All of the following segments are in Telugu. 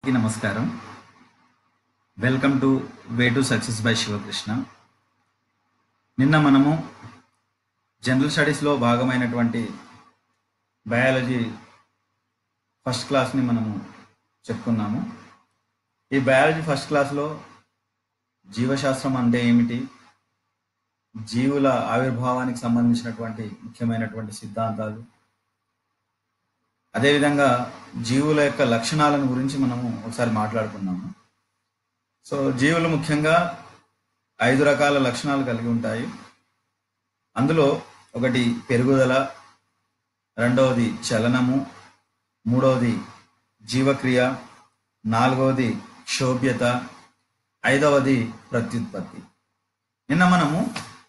అందరికీ నమస్కారం welcome to way to success by Sivakrishna నిన్న మనము జనరల్ స్టడీస్లో భాగమైనటువంటి బయాలజీ ఫస్ట్ క్లాస్ని మనము చెప్పుకున్నాము ఈ బయాలజీ ఫస్ట్ క్లాస్లో జీవశాస్త్రం అంటే ఏమిటి జీవుల ఆవిర్భావానికి సంబంధించినటువంటి ముఖ్యమైనటువంటి సిద్ధాంతాలు అదేవిధంగా జీవుల యొక్క లక్షణాలను గురించి మనము ఒకసారి మాట్లాడుకున్నాము సో జీవులు ముఖ్యంగా ఐదు రకాల లక్షణాలు కలిగి ఉంటాయి అందులో ఒకటి పెరుగుదల రెండవది చలనము మూడవది జీవక్రియ నాలుగవది క్షోభ్యత ఐదవది ప్రత్యుత్పత్తి నిన్న మనము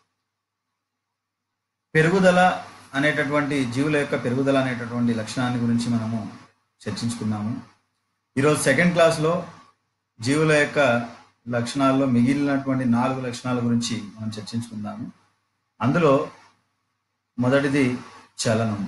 పెరుగుదల అనేటటువంటి జీవుల యొక్క పెరుగుదల అనేటటువంటి లక్షణాన్ని గురించి మనము చర్చించుకున్నాము ఈరోజు సెకండ్ క్లాస్లో జీవుల యొక్క లక్షణాల్లో మిగిలినటువంటి నాలుగు లక్షణాల గురించి మనం చర్చించుకుందాము అందులో మొదటిది చలనం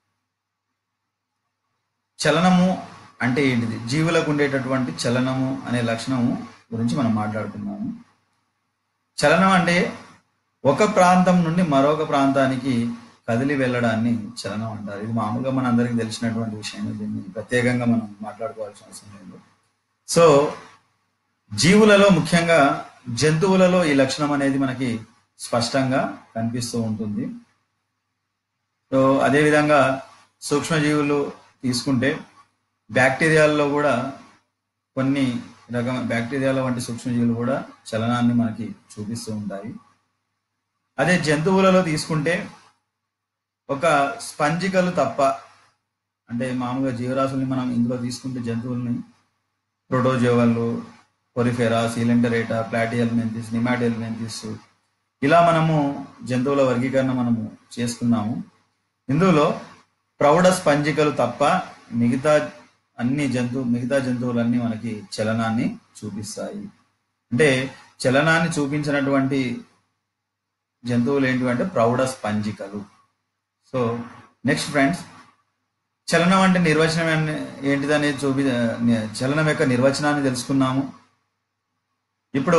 చలనము అంటే ఏంటిది జీవులకు ఉండేటటువంటి చలనము అనే లక్షణము గురించి మనం మాట్లాడుకున్నాము చలనం అంటే ఒక ప్రాంతం నుండి మరొక ప్రాంతానికి కదిలి వెళ్ళడాన్ని చలనం అంటారు ఇది మామూలుగా మన అందరికీ తెలిసినటువంటి విషయం దీన్ని ప్రత్యేకంగా మనం మాట్లాడుకోవాల్సిన అవసరం లేదు సో జీవులలో ముఖ్యంగా జంతువులలో ఈ లక్షణం అనేది మనకి స్పష్టంగా కనిపిస్తూ ఉంటుంది సో అదేవిధంగా సూక్ష్మజీవులు తీసుకుంటే బ్యాక్టీరియాల్లో కూడా కొన్ని రకం బ్యాక్టీరియాల వంటి సూక్ష్మజీవులు కూడా చలనాన్ని మనకి చూపిస్తూ ఉంటాయి అదే జంతువులలో తీసుకుంటే ఒక స్పంజికలు తప్ప అంటే మామూలుగా జీవరాశుల్ని మనం ఇందులో తీసుకుంటే జంతువుల్ని ప్రోటోజోవల్లు కొరిఫెరా సీలెంటరేటా ప్లాటియల్ మెంతిస్ నిమాటియల్ మెంతిస్ ఇలా మనము జంతువుల వర్గీకరణ మనము చేసుకున్నాము ఇందులో ప్రౌఢ స్పంజికలు తప్ప మిగతా అన్ని జంతు మిగతా జంతువులన్నీ మనకి చలనాన్ని చూపిస్తాయి అంటే చలనాన్ని చూపించినటువంటి జంతువులు ఏంటివంటే ప్రౌఢ స్పంజికలు సో నెక్స్ట్ ఫ్రెండ్స్ చలనం అంటే నిర్వచనం అనే- ఏంటిదనేది చూపి చలనం యొక్క నిర్వచనాన్ని తెలుసుకున్నాము ఇప్పుడు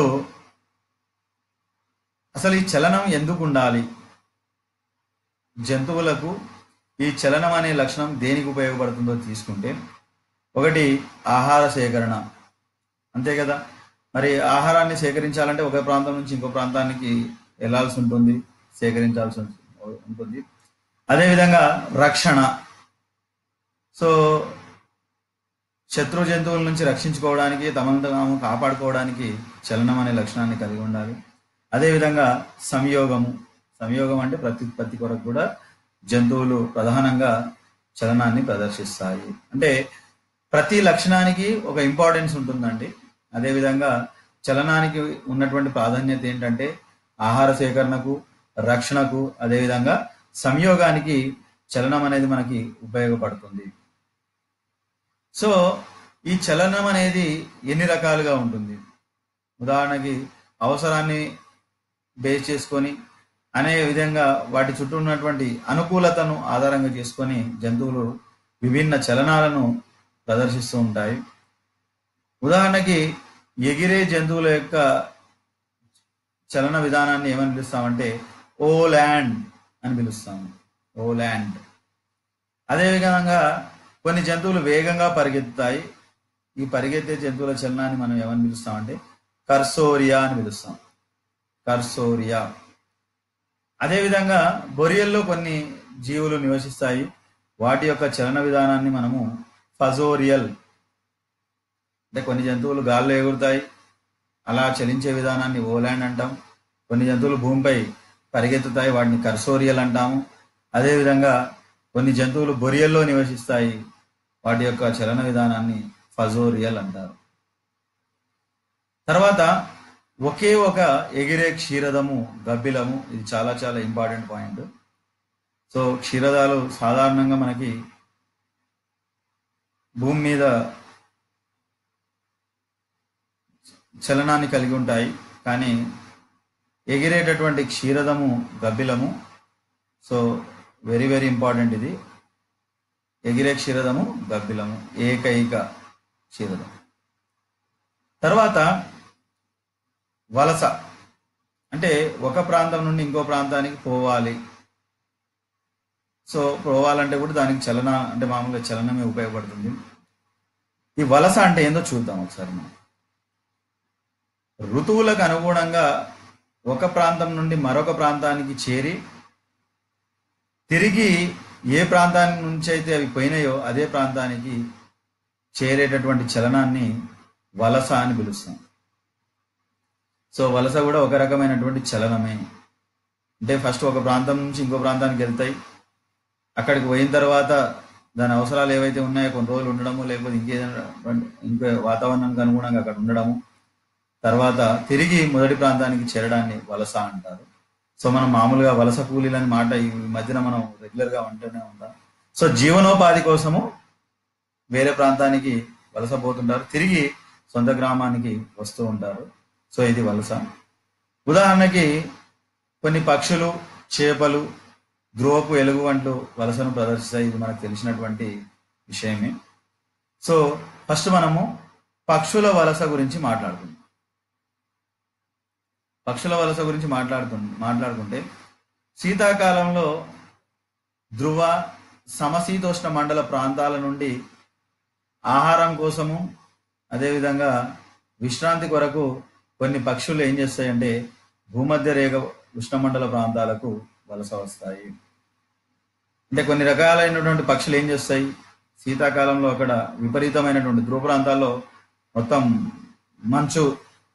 అసలు ఈ చలనం ఎందుకు ఉండాలి జంతువులకు ఈ చలనం అనే లక్షణం దేనికి ఉపయోగపడుతుందో తీసుకుంటే ఒకటి ఆహార సేకరణ అంతే కదా మరి ఆహారాన్ని సేకరించాలంటే ఒక ప్రాంతం నుంచి ఇంకో ప్రాంతానికి వెళ్ళాల్సి ఉంటుంది సేకరించాల్సి ఉం- ఉంటుంది అదేవిధంగా రక్షణ సో శత్రు జంతువుల నుంచి రక్షించుకోవడానికి తమను తాము కాపాడుకోవడానికి చలనం అనే లక్షణాన్ని కలిగి ఉండాలి అదేవిధంగా సంయోగము సంయోగం అంటే ప్రత్యుత్పత్తి కొరకు కూడా జంతువులు ప్రధానంగా చలనాన్ని ప్రదర్శిస్తాయి అంటే ప్రతి లక్షణానికి ఒక ఇంపార్టెన్స్ ఉంటుందండి అదేవిధంగా చలనానికి ఉన్నటువంటి ప్రాధాన్యత ఏంటంటే ఆహార సేకరణకు రక్షణకు అదేవిధంగా సంయోగానికి చలనం అనేది మనకి ఉపయోగపడుతుంది సో ఈ చలనం అనేది ఎన్ని రకాలుగా ఉంటుంది ఉదాహరణకి అవసరాన్ని బేస్ చేసుకొని అనే విధంగా వాటి చుట్టూ ఉన్నటువంటి అనుకూలతను ఆధారంగా చేసుకొని జంతువులు విభిన్న చలనాలను ప్రదర్శిస్తూ ఉంటాయి ఉదాహరణకి ఎగిరే జంతువుల యొక్క చలన విధానాన్ని ఏమని పిలుస్తామంటే ఓ ల్యాండ్ అని పిలుస్తాము ఓ ల్యాండ్ అదేవిధంగా కొన్ని జంతువులు వేగంగా పరిగెత్తుతాయి ఈ పరిగెత్తే జంతువుల చలనాన్ని మనం ఏమని పిలుస్తామంటే కర్సోరియా అని పిలుస్తాం కర్సోరియా అదేవిధంగా బొరియల్లో కొన్ని జీవులు నివసిస్తాయి వాటి యొక్క చలన విధానాన్ని మనము ఫజోరియల్ అంటే కొన్ని జంతువులు గాల్లో ఎగురుతాయి అలా చలించే విధానాన్ని ఓలాండ్ అంటాం కొన్ని జంతువులు భూమిపై పరిగెత్తుతాయి వాటిని కర్సోరియల్ అంటాము అదేవిధంగా కొన్ని జంతువులు బొరియల్లో నివసిస్తాయి వాటి యొక్క చలన విధానాన్ని ఫజోరియల్ అంటారు తర్వాత ఒకే ఒక ఎగిరే క్షీరదము గబ్బిలము ఇది చాలా చాలా ఇంపార్టెంట్ పాయింట్ సో క్షీరదాలు సాధారణంగా మనకి భూమి మీద చలనాన్ని కలిగి ఉంటాయి కానీ ఎగిరేటటువంటి క్షీరదము గబ్బిలము సో వెరీ వెరీ ఇంపార్టెంట్ ఇది ఎగిరే క్షీరదము గబ్బిలము ఏకైక క్షీరదం తర్వాత వలస అంటే ఒక ప్రాంతం నుండి ఇంకో ప్రాంతానికి పోవాలి సో పోవాలంటే కూడా దానికి చలన అంటే మామూలుగా చలనమే ఉపయోగపడుతుంది ఈ వలస అంటే ఏందో చూద్దాం ఒకసారి మనం ఋతువులకు అనుగుణంగా ఒక ప్రాంతం నుండి మరొక ప్రాంతానికి చేరి తిరిగి ఏ ప్రాంతానికి నుంచి అయితే అవి పోయినాయో అదే ప్రాంతానికి చేరేటటువంటి చలనాన్ని వలస అని పిలుస్తాం సో వలస కూడా ఒక రకమైనటువంటి చలనమే అంటే ఫస్ట్ ఒక ప్రాంతం నుంచి ఇంకో ప్రాంతానికి వెళ్తాయి అక్కడికి పోయిన తర్వాత దాని అవసరాలు ఏవైతే ఉన్నాయో కొన్ని రోజులు ఉండడము లేకపోతే ఇంకేదైనా ఇంకో వాతావరణానికి అనుగుణంగా అక్కడ ఉండడము తర్వాత తిరిగి మొదటి ప్రాంతానికి చేరడాన్ని వలస అంటారు సో మనం మామూలుగా వలస కూలీలని మాట ఈ మధ్యన మనం రెగ్యులర్ గా ఉంటూనే ఉంటాం సో జీవనోపాధి కోసము వేరే ప్రాంతానికి వలస పోతుంటారు తిరిగి సొంత గ్రామానికి వస్తూ ఉంటారు సో ఇది వలస ఉదాహరణకి కొన్ని పక్షులు చేపలు ధ్రువపు ఎలుగు వంటలు వలసను ప్రదర్శిస్తాయి ఇది మనకు తెలిసినటువంటి విషయమే సో ఫస్ట్ మనము పక్షుల వలస గురించి మాట్లాడుకుందాం పక్షుల వలస గురించి మాట్లాడుతు మాట్లాడుకుంటే శీతాకాలంలో ధ్రువ సమశీతోష్ణ మండల ప్రాంతాల నుండి ఆహారం కోసము అదేవిధంగా విశ్రాంతి కొరకు కొన్ని పక్షులు ఏం చేస్తాయంటే భూమధ్య రేఖ ఉష్ణమండల ప్రాంతాలకు వలస వస్తాయి అంటే కొన్ని రకాలైనటువంటి పక్షులు ఏం చేస్తాయి శీతాకాలంలో అక్కడ విపరీతమైనటువంటి ధ్రువ ప్రాంతాల్లో మొత్తం మంచు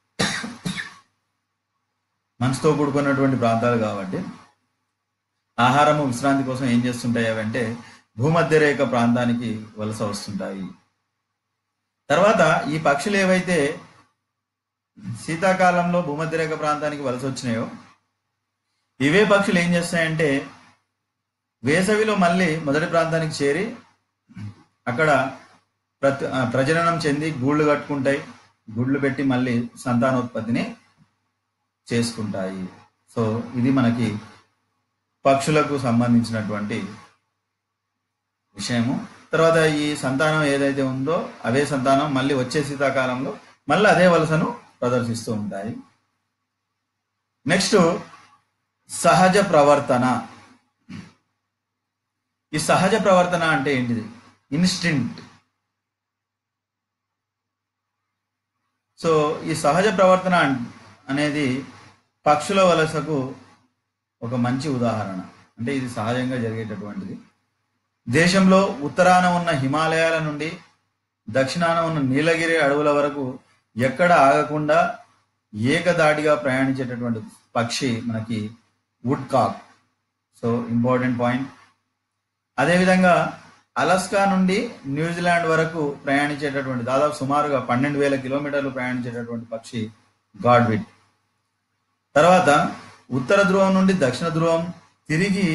మంచుతో కూడుకున్నటువంటి ప్రాంతాలు కాబట్టి ఆహారము విశ్రాంతి కోసం ఏం చేస్తుంటాయి అవంటే భూమధ్య రేఖ ప్రాంతానికి వలస వస్తుంటాయి తర్వాత ఈ పక్షులు ఏవైతే శీతాకాలంలో భూమధ్య రేఖ ప్రాంతానికి వలస వచ్చినాయో ఇవే పక్షులు ఏం చేస్తాయంటే వేసవిలో మళ్ళీ మొదటి ప్రాంతానికి చేరి అక్కడ ప్రతి ఆ, ప్రజననం చెంది గూళ్ళు కట్టుకుంటాయి గుడ్లు పెట్టి మళ్ళీ సంతానోత్పత్తిని చేసుకుంటాయి సో ఇది మనకి పక్షులకు సంబంధించినటువంటి విషయము తర్వాత ఈ సంతానం ఏదైతే ఉందో అదే సంతానం మళ్ళీ వచ్చే శీతాకాలంలో మళ్ళీ అదే వలసను ప్రదర్శిస్తూ ఉంటాయి నెక్స్ట్ సహజ ప్రవర్తన ఈ సహజ ప్రవర్తన అంటే ఏంటిది ఇన్స్టింక్ట్ సో ఈ సహజ ప్రవర్తన అన్- అనేది పక్షుల వలసకు ఒక మంచి ఉదాహరణ అంటే ఇది సహజంగా జరిగేటటువంటిది దేశంలో ఉత్తరాన ఉన్న హిమాలయాల నుండి దక్షిణాన ఉన్న నీలగిరి అడవుల వరకు ఎక్కడ ఆగకుండా ఏకదాటిగా ప్రయాణించేటటువంటి పక్షి మనకి woodcock so important point అదేవిధంగా అలస్కా నుండి న్యూజిలాండ్ వరకు ప్రయాణించేటటువంటి దాదాపు సుమారుగా పన్నెండు వేల కిలోమీటర్లు ప్రయాణించేటటువంటి పక్షి గాడ్విడ్ తర్వాత ఉత్తర ధ్రువం నుండి దక్షిణ ధ్రువం తిరిగి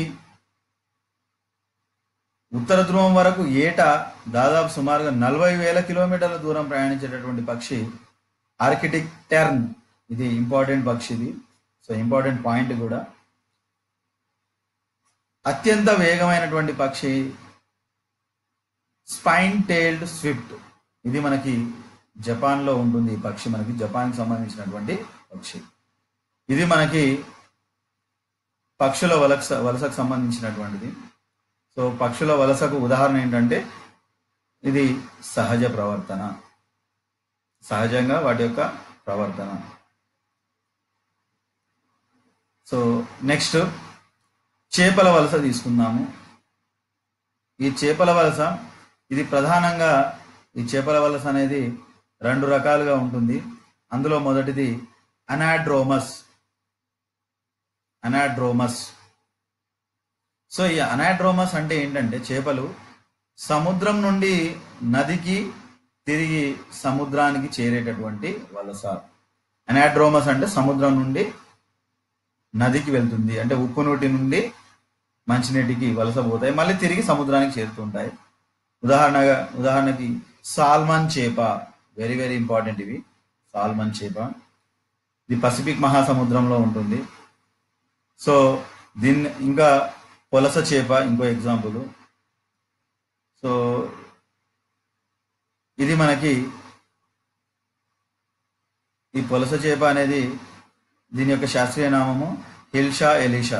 ఉత్తర ధ్రువం వరకు ఏటా దాదాపు సుమారుగా నలభై వేల కిలోమీటర్ల దూరం ప్రయాణించేటటువంటి పక్షి ఆర్కిటిక్ టెర్న్ ఇది ఇంపార్టెంట్ పక్షి ఇది సో ఇంపార్టెంట్ పాయింట్ కూడా అత్యంత వేగమైనటువంటి పక్షి స్పైన్ టైల్డ్ స్విఫ్ట్ ఇది మనకి జపాన్లో ఉంటుంది ఈ పక్షి మనకి జపాన్కి సంబంధించినటువంటి పక్షి ఇది మనకి పక్షుల వలస వలసకు సంబంధించినటువంటిది సో పక్షుల వలసకు ఉదాహరణ ఏంటంటే ఇది సహజ ప్రవర్తన సహజంగా వాటి యొక్క ప్రవర్తన సో నెక్స్ట్ చేపల వలస తీసుకుందాము ఈ చేపల వలస ఇది ప్రధానంగా ఈ చేపల వలస అనేది రెండు రకాలుగా ఉంటుంది అందులో మొదటిది అనాడ్రోమస్ అనాడ్రోమస్ సో ఈ అనాడ్రోమస్ అంటే ఏంటంటే చేపలు సముద్రం నుండి నదికి తిరిగి సముద్రానికి చేరేటటువంటి వలస అనాడ్రోమస్ అంటే సముద్రం నుండి నదికి వెళ్తుంది అంటే ఉప్పు నోటి నుండి మంచినీటికి వలస పోతాయి మళ్ళీ తిరిగి సముద్రానికి చేరుతుంటాయి ఉదాహరణగా ఉదాహరణకి సాల్మన్ చేప వెరీ వెరీ ఇంపార్టెంట్ ఇవి సాల్మన్ చేప ఇది పసిఫిక్ మహాసముద్రంలో ఉంటుంది సో దీన్ని ఇంకా పొలస చేప ఇంకో ఎగ్జాంపుల్ సో ఇది మనకి ఈ పులస చేప అనేది దీని యొక్క శాస్త్రీయ నామము హిల్షా ఎలీషా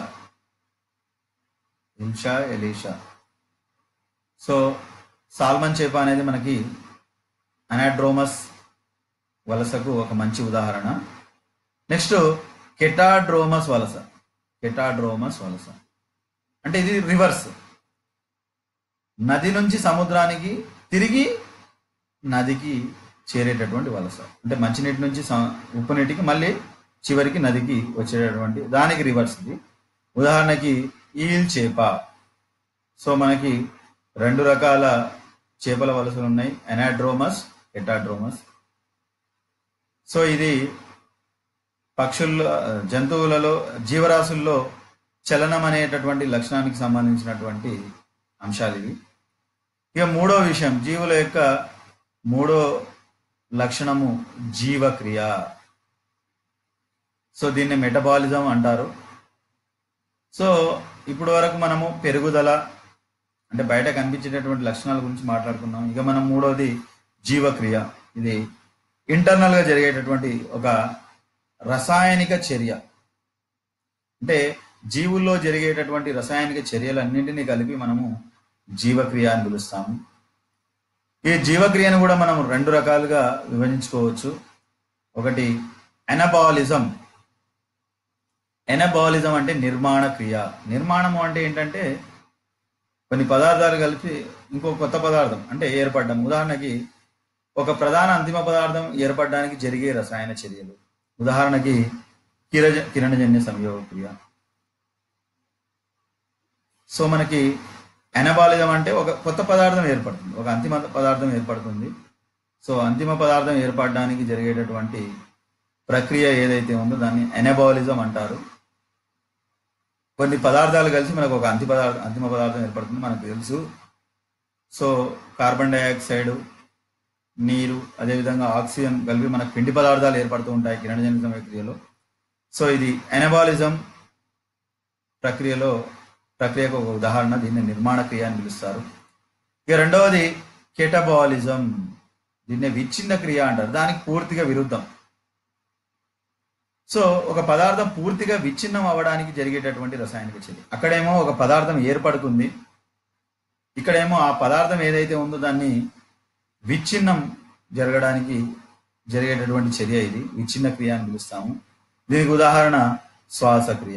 హిల్షా ఎలీషా సో సాల్మన్ చేప అనేది మనకి అనాడ్రోమస్ వలసకు ఒక మంచి ఉదాహరణ నెక్స్ట్ కెటాడ్రోమస్ వలస కెటాడ్రోమస్ వలస అంటే ఇది రివర్స్ నది నుంచి సముద్రానికి తిరిగి నదికి చేరేటటువంటి వలస అంటే మంచినీటి నుంచి స- ఉప్పు నీటికి మళ్ళీ చివరికి నదికి వచ్చేటటువంటి దానికి రివర్స్ ఇది ఉదాహరణకి ఈల్ చేప సో మనకి రెండు రకాల చేపల వలసలు ఉన్నాయి ఎనాడ్రోమస్ ఎటాడ్రోమస్ సో ఇది పక్షుల్లో జంతువులలో జీవరాశుల్లో చలనం అనేటటువంటి లక్షణానికి సంబంధించినటువంటి అంశాలు ఇవి ఇక మూడో విషయం జీవుల యొక్క మూడో లక్షణము జీవక్రియ సో దీన్ని మెటబాలిజం అంటారు సో ఇప్పుడు వరకు మనము పెరుగుదల అంటే బయట కనిపించేటటువంటి లక్షణాల గురించి మాట్లాడుకున్నాం ఇక మనం మూడోది జీవక్రియ ఇది ఇంటర్నల్ గా జరిగేటటువంటి ఒక రసాయనిక చర్య అంటే జీవుల్లో జరిగేటటువంటి రసాయనిక చర్యలన్నింటినీ కలిపి మనము జీవక్రియ అని పిలుస్తాము ఈ జీవక్రియను కూడా మనం రెండు రకాలుగా విభజించుకోవచ్చు ఒకటి ఎనబాలిజం ఎనబాలిజం అంటే నిర్మాణ క్రియ నిర్మాణము అంటే ఏంటంటే కొన్ని పదార్థాలు కలిపి ఇంకో కొత్త పదార్థం అంటే ఏర్పడడం ఉదాహరణకి ఒక ప్రధాన అంతిమ పదార్థం ఏర్పడడానికి జరిగే రసాయన చర్యలు ఉదాహరణకి కిరజ కిరణజన్య సంయోగ క్రియ సో మనకి ఎనబాలిజం అంటే ఒక కొత్త పదార్థం ఏర్పడుతుంది ఒక అంతిమ పదార్థం ఏర్పడుతుంది సో అంతిమ పదార్థం ఏర్పడడానికి జరిగేటటువంటి ప్రక్రియ ఏదైతే ఉందో దాన్ని ఎనబాలిజం అంటారు కొన్ని పదార్థాలు కలిసి మనకు ఒక అంతి పదార్థం అంతిమ పదార్థం ఏర్పడుతుంది మనకు తెలుసు సో కార్బన్ డైఆక్సైడ్ నీరు అదేవిధంగా ఆక్సిజన్ కలిపి మనకు పిండి పదార్థాలు ఏర్పడుతూ ఉంటాయి కిరణజనిత ప్రక్రియలో సో ఇది ఎనబాలిజం ప్రక్రియలో ప్రక్రియకు ఒక ఉదాహరణ దీన్ని నిర్మాణ క్రియ అని పిలుస్తారు ఇక రెండవది కెటబాలిజం దీన్ని విచ్ఛిన్న క్రియ అంటారు దానికి పూర్తిగా విరుద్ధం సో ఒక పదార్థం పూర్తిగా విచ్ఛిన్నం అవ్వడానికి జరిగేటటువంటి రసాయనిక చర్య అక్కడేమో ఒక పదార్థం ఏర్పడుతుంది ఇక్కడేమో ఆ పదార్థం ఏదైతే ఉందో దాన్ని విచ్ఛిన్నం జరగడానికి జరిగేటటువంటి చర్య ఇది విచ్ఛిన్న క్రియ అని పిలుస్తాము దీనికి ఉదాహరణ శ్వాసక్రియ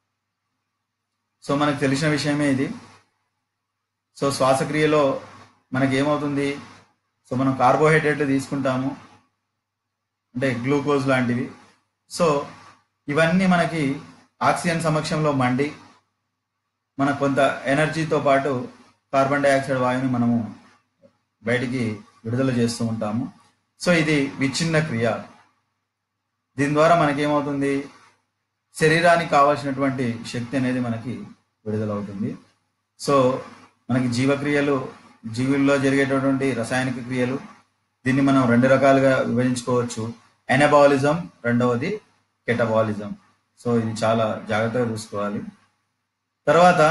సో మనకు తెలిసిన విషయమే ఇది సో శ్వాసక్రియలో మనకి ఏమవుతుంది సో మనం కార్బోహైడ్రేట్లు తీసుకుంటాము అంటే గ్లూకోజ్ లాంటివి సో ఇవన్నీ మనకి ఆక్సిజన్ సమక్షంలో మండి మన కొంత ఎనర్జీతో పాటు కార్బన్ డైఆక్సైడ్ వాయువుని మనము బయటికి విడుదల చేస్తూ ఉంటాము సో ఇది విచ్ఛిన్న క్రియ దీని ద్వారా మనకేమవుతుంది శరీరానికి కావాల్సినటువంటి శక్తి అనేది మనకి విడుదలవుతుంది సో మనకి జీవక్రియలు జీవుల్లో జరిగేటటువంటి రసాయనిక క్రియలు దీన్ని మనం రెండు రకాలుగా విభజించుకోవచ్చు ఎనబాలిజం రెండవది కెటబాలిజం సో ఇది చాలా జాగ్రత్తగా చూసుకోవాలి తర్వాత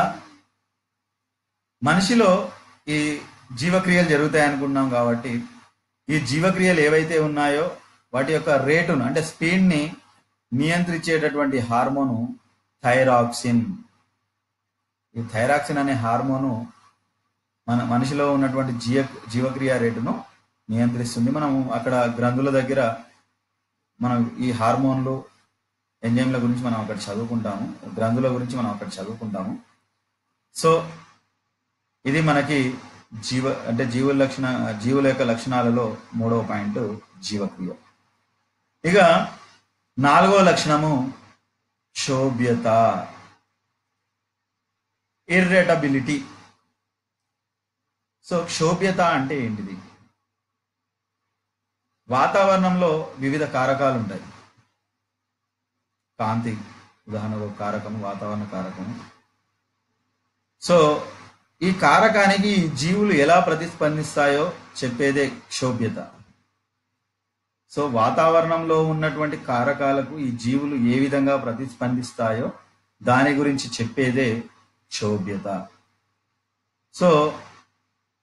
మనిషిలో ఈ జీవక్రియలు జరుగుతాయి అనుకున్నాం కాబట్టి ఈ జీవక్రియలు ఏవైతే ఉన్నాయో వాటి యొక్క రేటును అంటే స్పీడ్ని నియంత్రించేటటువంటి హార్మోను థైరాక్సిన్ ఈ థైరాక్సిన్ అనే హార్మోను మన మనిషిలో ఉన్నటువంటి జీవ జీవక్రియ రేటును నియంత్రిస్తుంది మనం అక్కడ గ్రంథుల దగ్గర మనం ఈ హార్మోన్లు ఎంజైమ్ల గురించి మనం అక్కడ చదువుకుంటాము గ్రంథుల గురించి మనం అక్కడ చదువుకుంటాము సో ఇది మనకి జీవ అంటే జీవుల లక్షణ జీవుల యొక్క లక్షణాలలో మూడవ పాయింట్ జీవక్రియ ఇక నాలుగో లక్షణము శోభ్యత ఇర్రెటబిలిటీ సో క్షోభ్యత అంటే ఏంటిది వాతావరణంలో వివిధ కారకాలు ఉంటాయి కాంతి ఉదాహరణకు ఒక కారకము వాతావరణ కారకము సో ఈ కారకానికి ఈ జీవులు ఎలా ప్రతిస్పందిస్తాయో చెప్పేదే క్షోభ్యత సో వాతావరణంలో ఉన్నటువంటి కారకాలకు ఈ జీవులు ఏ విధంగా ప్రతిస్పందిస్తాయో దాని గురించి చెప్పేదే క్షోభ్యత సో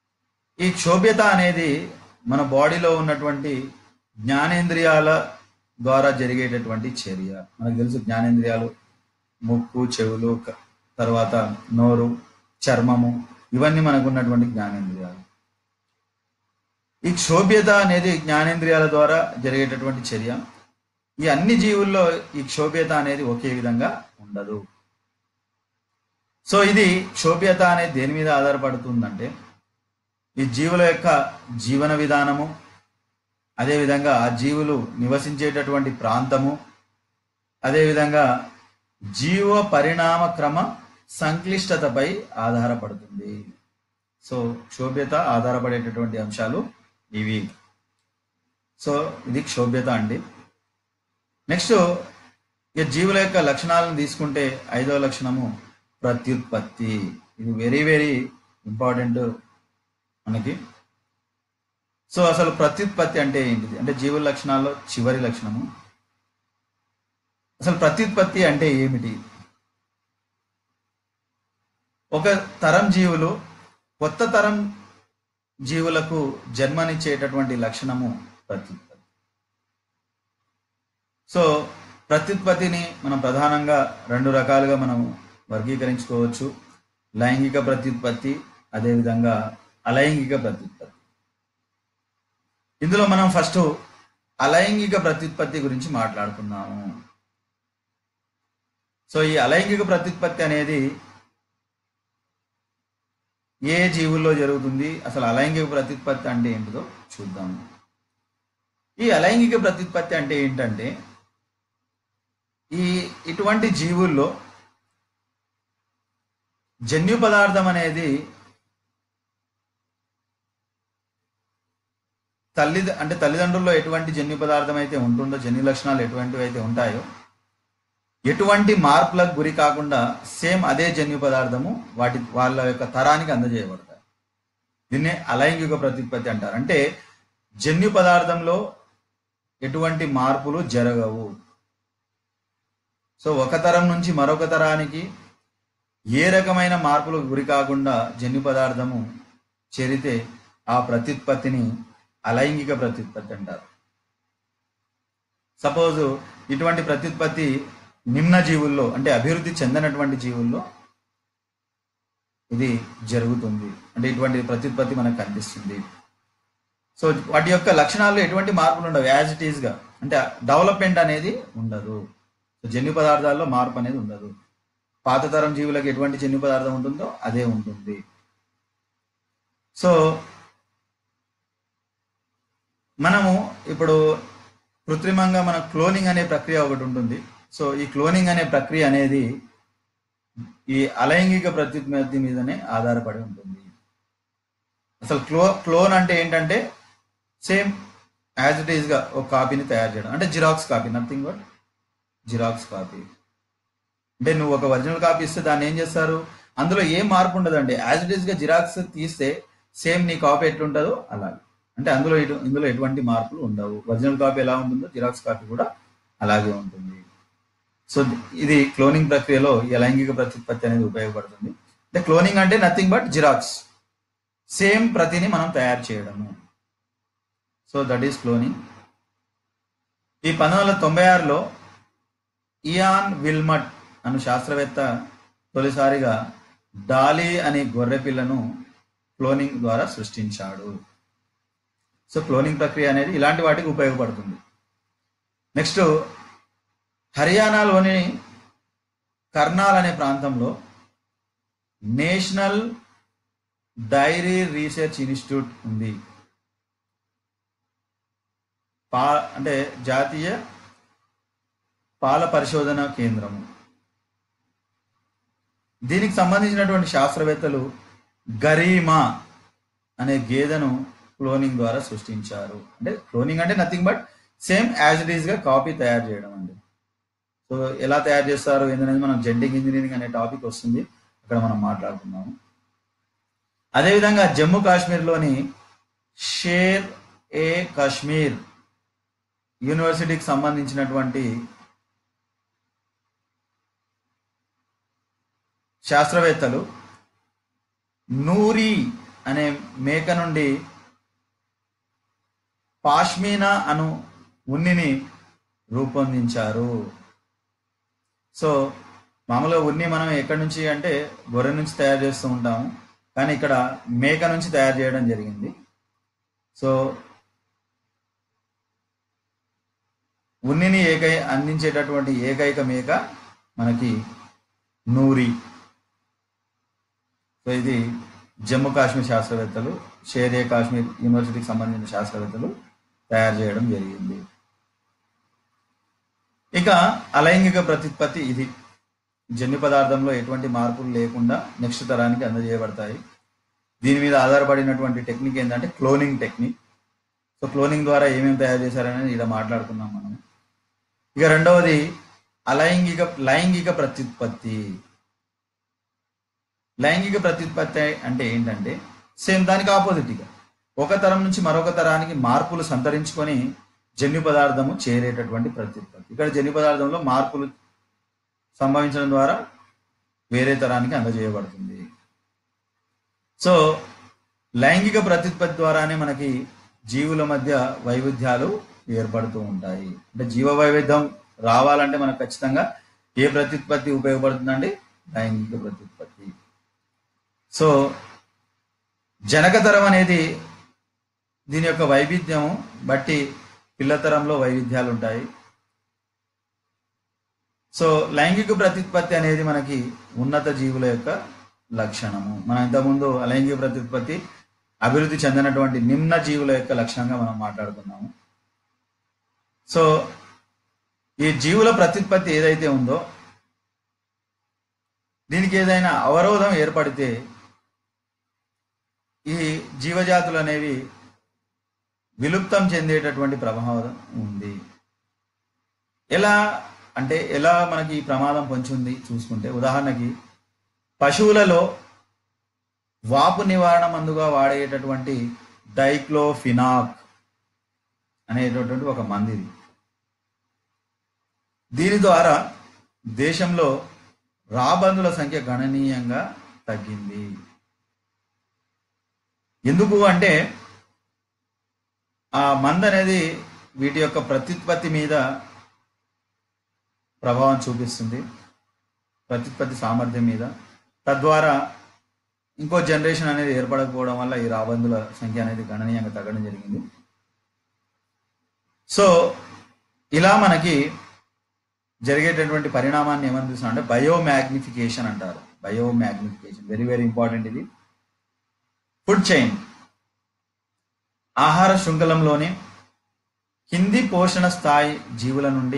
ఈ క్షోభ్యత అనేది మన బాడీలో ఉన్నటువంటి జ్ఞానేంద్రియాల ద్వారా జరిగేటటువంటి చర్య మనకు తెలుసు జ్ఞానేంద్రియాలు ముక్కు చెవులు క- తర్వాత నోరు చర్మము ఇవన్నీ మనకు ఉన్నటువంటి జ్ఞానేంద్రియాలు ఈ క్షోభ్యత అనేది జ్ఞానేంద్రియాల ద్వారా జరిగేటటువంటి చర్య ఈ అన్ని జీవుల్లో ఈ క్షోభ్యత అనేది ఒకే విధంగా ఉండదు సో ఇది క్షోభ్యత అనేది దేని మీద ఆధారపడుతుందంటే ఈ జీవుల యొక్క జీవన విధానము అదేవిధంగా ఆ జీవులు నివసించేటటువంటి ప్రాంతము అదేవిధంగా జీవ పరిణామ క్రమ సంక్లిష్టతపై ఆధారపడుతుంది సో క్షోభ్యత ఆధారపడేటటువంటి అంశాలు ఇవి సో ఇది క్షోభ్యత అండి నెక్స్ట్ ఇక జీవుల యొక్క లక్షణాలను తీసుకుంటే ఐదవ లక్షణము ప్రత్యుత్పత్తి ఇది వెరీ వెరీ ఇంపార్టెంట్ మనకి సో అసలు ప్రత్యుత్పత్తి అంటే ఏంటిది అంటే జీవుల లక్షణాల్లో చివరి లక్షణము అసలు ప్రత్యుత్పత్తి అంటే ఏమిటి ఒక తరం జీవులు కొత్త తరం జీవులకు జన్మనిచ్చేటటువంటి లక్షణము ప్రత్యుత్పత్తి సో ప్రత్యుత్పత్తిని మనం ప్రధానంగా రెండు రకాలుగా మనం వర్గీకరించుకోవచ్చు లైంగిక ప్రత్యుత్పత్తి అదేవిధంగా అలైంగిక ప్రత్యుత్పత్తి ఇందులో మనం ఫస్ట్ అలైంగిక ప్రత్యుత్పత్తి గురించి మాట్లాడుకున్నాము సో ఈ అలైంగిక ప్రత్యుత్పత్తి అనేది ఏ జీవుల్లో జరుగుతుంది అసలు అలైంగిక ప్రత్యుత్పత్తి అంటే ఏంటిదో చూద్దాము ఈ అలైంగిక ప్రత్యుత్పత్తి అంటే ఏంటంటే ఈ ఇటువంటి జీవుల్లో జన్యు పదార్థం అనేది తల్లి అంటే తల్లిదండ్రుల్లో ఎటువంటి జన్యు పదార్థం అయితే ఉంటుందో జన్యు లక్షణాలు ఎటువంటివి అయితే ఉంటాయో ఎటువంటి మార్పులకు గురి కాకుండా సేమ్ అదే జన్యు పదార్థము వాటి వాళ్ళ యొక్క తరానికి అందజేయబడతాయి దీన్నే అలైంగిక ప్రత్యుత్పత్తి అంటారు అంటే జన్యు పదార్థంలో ఎటువంటి మార్పులు జరగవు సో ఒక తరం నుంచి మరొక తరానికి ఏ రకమైన మార్పులకు గురి కాకుండా జన్యు పదార్థము చేరితే ఆ ప్రత్యుత్పత్తిని అలైంగిక ప్రత్యుత్పత్తి అంటారు సపోజ్ ఇటువంటి ప్రత్యుత్పత్తి నిమ్న జీవుల్లో అంటే అభివృద్ధి చెందినటువంటి జీవుల్లో ఇది జరుగుతుంది అంటే ఇటువంటి ప్రత్యుత్పత్తి మనకు కనిపిస్తుంది సో వాటి యొక్క లక్షణాల్లో ఎటువంటి మార్పులు ఉండవు యాజ్ ఇట్ ఈస్ గా అంటే డెవలప్మెంట్ అనేది ఉండదు సో జన్యు పదార్థాల్లో మార్పు అనేది ఉండదు పాత తరం జీవులకు ఎటువంటి జన్యు పదార్థం ఉంటుందో అదే ఉంటుంది సో మనము ఇప్పుడు కృత్రిమంగా మన క్లోనింగ్ అనే ప్రక్రియ ఒకటి ఉంటుంది సో ఈ క్లోనింగ్ అనే ప్రక్రియ అనేది ఈ అలైంగిక ప్రత్యుత్పత్తి మీదనే ఆధారపడి ఉంటుంది అసలు క్లో క్లోన్ అంటే ఏంటంటే సేమ్ యాజ్ ఇట్ ఈస్ గా ఒక కాపీని తయారు చేయడం అంటే xerox copy nothing but xerox copy అంటే నువ్వు ఒక ఒరిజినల్ కాపీ ఇస్తే దాన్ని ఏం చేస్తారు అందులో ఏం మార్పు ఉండదండి యాజ్ ఇట్ ఈస్ గా జిరాక్స్ తీస్తే సేమ్ నీ కాపీ ఎట్లుంటుందో అలాగే అంటే అందులో ఇటు ఇందులో ఎటువంటి మార్పులు ఉండవు ఒరిజినల్ కాపీ ఎలా ఉంటుందో జిరాక్స్ కాపీ కూడా అలాగే ఉంటుంది సో ఇది క్లోనింగ్ ప్రక్రియలో ఈ లైంగిక ప్రత్యుత్పత్తి అనేది ఉపయోగపడుతుంది అంటే క్లోనింగ్ అంటే నథింగ్ బట్ జిరాక్స్ సేమ్ ప్రతిని మనం తయారు చేయడము సో దట్ ఈస్ క్లోనింగ్ ఈ పంతొమ్మిది వందల తొంభై ఆరులో ఇయాన్ విల్మట్ అను శాస్త్రవేత్త తొలిసారిగా డాలీ అనే గొర్రె పిల్లను క్లోనింగ్ ద్వారా సృష్టించాడు సో క్లోనింగ్ ప్రక్రియ అనేది ఇలాంటి వాటికి ఉపయోగపడుతుంది నెక్స్ట్ హర్యానాలోని కర్నాల్ అనే ప్రాంతంలో నేషనల్ డైరీ రీసెర్చ్ ఇన్స్టిట్యూట్ ఉంది పా అంటే జాతీయ పాల పరిశోధన కేంద్రము దీనికి సంబంధించినటువంటి శాస్త్రవేత్తలు గరీమా అనే గేదెను క్లోనింగ్ ద్వారా సృష్టించారు అంటే క్లోనింగ్ అంటే nothing but same as it is గా కాపీ తయారు చేయడం అండి సో ఎలా తయారు చేస్తారు ఏంటనేది మనం జెంటిక్ ఇంజనీరింగ్ అనే టాపిక్ వస్తుంది అక్కడ మనం మాట్లాడుకున్నాము అదేవిధంగా జమ్మూ కాశ్మీర్లోని షేర్ ఏ కాశ్మీర్ యూనివర్సిటీకి సంబంధించినటువంటి శాస్త్రవేత్తలు నూరి అనే మేక నుండి పాష్మీనా అను ఉన్నిని రూపొందించారు సో మామూలుగా ఉన్ని మనం ఎక్కడి నుంచి అంటే గొర్రె నుంచి తయారు చేస్తూ ఉంటాము కానీ ఇక్కడ మేక నుంచి తయారు చేయడం జరిగింది సో ఉన్నిని ఏకై అందించేటటువంటి ఏకైక మేక మనకి నూరి సో ఇది జమ్మూ కాశ్మీర్ శాస్త్రవేత్తలు షేర్ ఏ కాశ్మీర్ యూనివర్సిటీకి సంబంధించిన శాస్త్రవేత్తలు తయారు చేయడం జరిగింది ఇక అలైంగిక ప్రత్యుత్పత్తి ఇది జన్యు పదార్థంలో ఎటువంటి మార్పులు లేకుండా నెక్స్ట్ తరానికి అందజేయబడతాయి దీని మీద ఆధారపడినటువంటి టెక్నిక్ ఏంటంటే క్లోనింగ్ టెక్నిక్ సో క్లోనింగ్ ద్వారా ఏమేమి తయారు చేశారనేది ఇక్కడ మాట్లాడుకున్నాం మనం ఇక రెండవది అలైంగిక లైంగిక ప్రత్యుత్పత్తి లైంగిక ప్రత్యుత్పత్తి అంటే ఏంటంటే సేమ్ దానికి ఆపోజిట్గా ఒక తరం నుంచి మరొక తరానికి మార్పులు సంతరించుకొని జన్యు పదార్థము చేరేటటువంటి ప్రత్యుత్పత్తి ఇక్కడ జన్యు పదార్థంలో మార్పులు సంభవించడం ద్వారా వేరే తరానికి అందజేయబడుతుంది సో లైంగిక ప్రత్యుత్పత్తి ద్వారానే మనకి జీవుల మధ్య వైవిధ్యాలు ఏర్పడుతూ ఉంటాయి అంటే జీవ వైవిధ్యం రావాలంటే మనకు ఖచ్చితంగా ఏ ప్రత్యుత్పత్తి ఉపయోగపడుతుందండి లైంగిక ప్రత్యుత్పత్తి సో జనకతరం అనేది దీని యొక్క వైవిధ్యం బట్టి పిల్లతరంలో వైవిధ్యాలు ఉంటాయి సో లైంగిక ప్రత్యుత్పత్తి అనేది మనకి ఉన్నత జీవుల యొక్క లక్షణము మనం ఇంతకుముందు లైంగిక ప్రత్యుత్పత్తి అభివృద్ధి చెందినటువంటి నిమ్న జీవుల యొక్క లక్షణంగా మనం మాట్లాడుకున్నాము సో ఈ జీవుల ప్రత్యుత్పత్తి ఏదైతే ఉందో దీనికి ఏదైనా అవరోధం ఏర్పడితే ఈ జీవజాతులు అనేవి విలుప్తం చెందేటటువంటి ప్రభావం ఉంది ఎలా అంటే ఎలా మనకి ఈ ప్రమాదం పొంచుంది చూసుకుంటే ఉదాహరణకి పశువులలో వాపు నివారణ మందుగా వాడేటటువంటి డైక్లోఫినాక్ అనేటటువంటి ఒక మందు ఇది దీని ద్వారా దేశంలో రాబందుల సంఖ్య గణనీయంగా తగ్గింది ఎందుకు అంటే ఆ మందు అనేది వీటి యొక్క ప్రత్యుత్పత్తి మీద ప్రభావం చూపిస్తుంది ప్రత్యుత్పత్తి సామర్థ్యం మీద తద్వారా ఇంకో జనరేషన్ అనేది ఏర్పడకపోవడం వల్ల ఈ రాబందుల సంఖ్య అనేది గణనీయంగా తగ్గడం జరిగింది సో ఇలా మనకి జరిగేటటువంటి పరిణామాన్ని ఏమని చూస్తాం అంటే బయోమ్యాగ్నిఫికేషన్ అంటారు బయోమ్యాగ్నిఫికేషన్ వెరీ వెరీ ఇంపార్టెంట్ ఇది ఫుడ్ చైన్ ఆహార శృంఖలంలోని కింది పోషణ స్థాయి జీవుల నుండి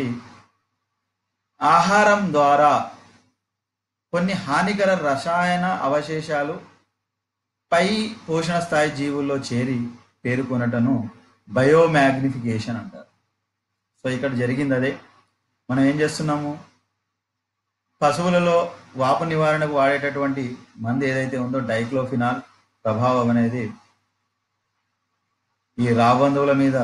ఆహారం ద్వారా కొన్ని హానికర రసాయన అవశేషాలు పై పోషణ స్థాయి జీవుల్లో చేరి పేర్కొనటను బయోమ్యాగ్నిఫికేషన్ అంటారు సో ఇక్కడ జరిగింది అదే మనం ఏం చేస్తున్నాము పశువులలో వాపు నివారణకు వాడేటటువంటి మందు ఏదైతే ఉందో డైక్లోఫినాల్ ప్రభావం అనేది ఈ రాబంధువుల మీద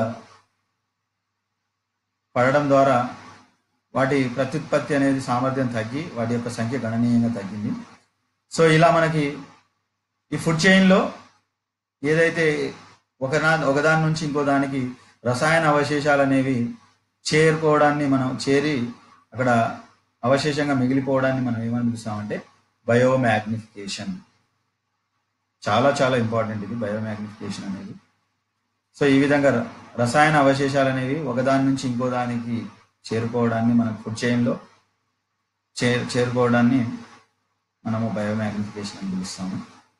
పడడం ద్వారా వాటి ప్రత్యుత్పత్తి అనేది సామర్థ్యం తగ్గి వాటి యొక్క సంఖ్య గణనీయంగా తగ్గింది సో ఇలా మనకి ఈ ఫుడ్ చైన్లో ఏదైతే ఒకదా ఒకదాని నుంచి ఇంకో దానికి రసాయన అవశేషాలు అనేవి చేరుకోవడాన్ని మనం చేరి అక్కడ అవశేషంగా మిగిలిపోవడాన్ని మనం ఏమని పిలుస్తామంటే బయోమ్యాగ్నిఫికేషన్ చాలా చాలా ఇంపార్టెంట్ ఇది బయోమ్యాగ్నిఫికేషన్ అనేది సో ఈ విధంగా ర- రసాయన అవశేషాలు అనేవి ఒకదాని నుంచి ఇంకో దానికి చేరుకోవడాన్ని మన ఫుడ్ చైన్లో చే చేరుకోవడాన్ని మనము బయోమ్యాగ్నిఫికేషన్ అని పిలుస్తాము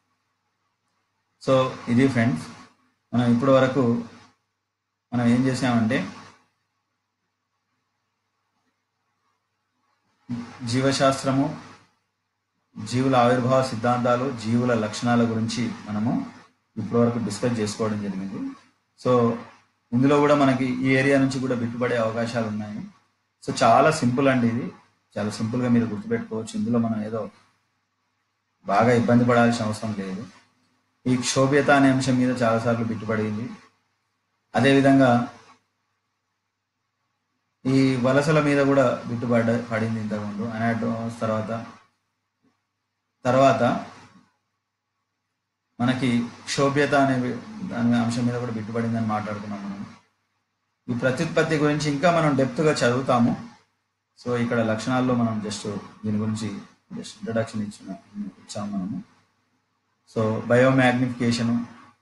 సో ఇది ఫ్రెండ్స్ మనం ఇప్పటి వరకు మనం ఏం చేసామంటే జీవశాస్త్రము జీవుల ఆవిర్భావ సిద్ధాంతాలు జీవుల లక్షణాల గురించి మనము ఇప్పటివరకు డిస్కస్ చేసుకోవడం జరిగింది సో ఇందులో కూడా మనకి ఈ ఏరియా నుంచి కూడా బిట్టుపడే అవకాశాలు ఉన్నాయి సో చాలా సింపుల్ అండి ఇది చాలా సింపుల్గా మీరు గుర్తుపెట్టుకోవచ్చు ఇందులో మనం ఏదో బాగా ఇబ్బంది పడాల్సిన అవసరం లేదు ఈ క్షోభ్యత అనే అంశం మీద చాలాసార్లు బిట్టుపడింది అదేవిధంగా ఈ వలసల మీద కూడా బిట్టుపడ్డ పడింది ఇంతకుముందు అనాటోమస్ తర్వాత తర్వాత మనకి క్షోభ్యత అనే వి- దాని అంశం మీద కూడా బిట్టుపడిందని మాట్లాడుకున్నాం మనం ఈ ప్రత్యుత్పత్తి గురించి ఇంకా మనం డెప్త్గా చదువుతాము సో ఇక్కడ లక్షణాల్లో మనం జస్ట్ దీని గురించి జస్ట్ ఇంట్రడక్షన్ ఇచ్చిన ఇచ్చాము మనము సో బయోమాగ్నిఫికేషను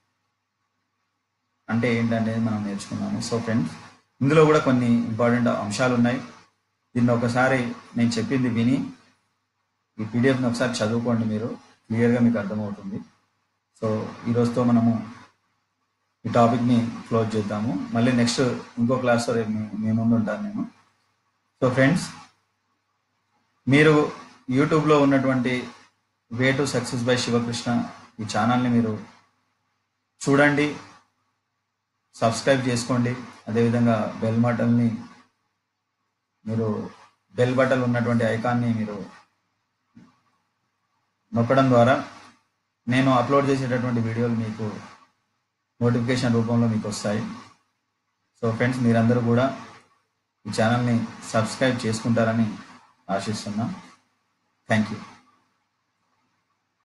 అంటే ఏంటనేది మనం నేర్చుకున్నాము సో ఫ్రెండ్స్ ఇందులో కూడా కొన్ని ఇంపార్టెంట్ అంశాలు ఉన్నాయి దీన్ని ఒకసారి నేను చెప్పింది విని ఈ పీడిఎఫ్ని ఒకసారి చదువుకోండి మీరు క్లియర్గా మీకు అర్థమవుతుంది సో ఈ రోజుతో మనము ఈ టాపిక్ని క్లోజ్ చేద్దాము మళ్ళీ నెక్స్ట్ ఇంకో క్లాస్లో రేపు మీ- మీ ముందు ఉంటాను నేను సో ఫ్రెండ్స్ మీరు యూట్యూబ్లో ఉన్నటువంటి way to success by Sivakrishna ఈ ఛానల్ని మీరు చూడండి సబ్స్క్రైబ్ చేసుకోండి అదేవిధంగా బెల్ బటన్ని మీరు బెల్ బటన్ ఉన్నటువంటి ఐకాన్ని మీరు నొక్కడం ద్వారా నేను అప్లోడ్ చేసేటటువంటి వీడియోలు మీకు నోటిఫికేషన్ రూపంలో మీకు వస్తాయి సో ఫ్రెండ్స్ మీరందరూ కూడా ఈ ఛానల్ని సబ్స్క్రైబ్ చేసుకుంటారని ఆశిస్తున్నా థ్యాంక్ యూ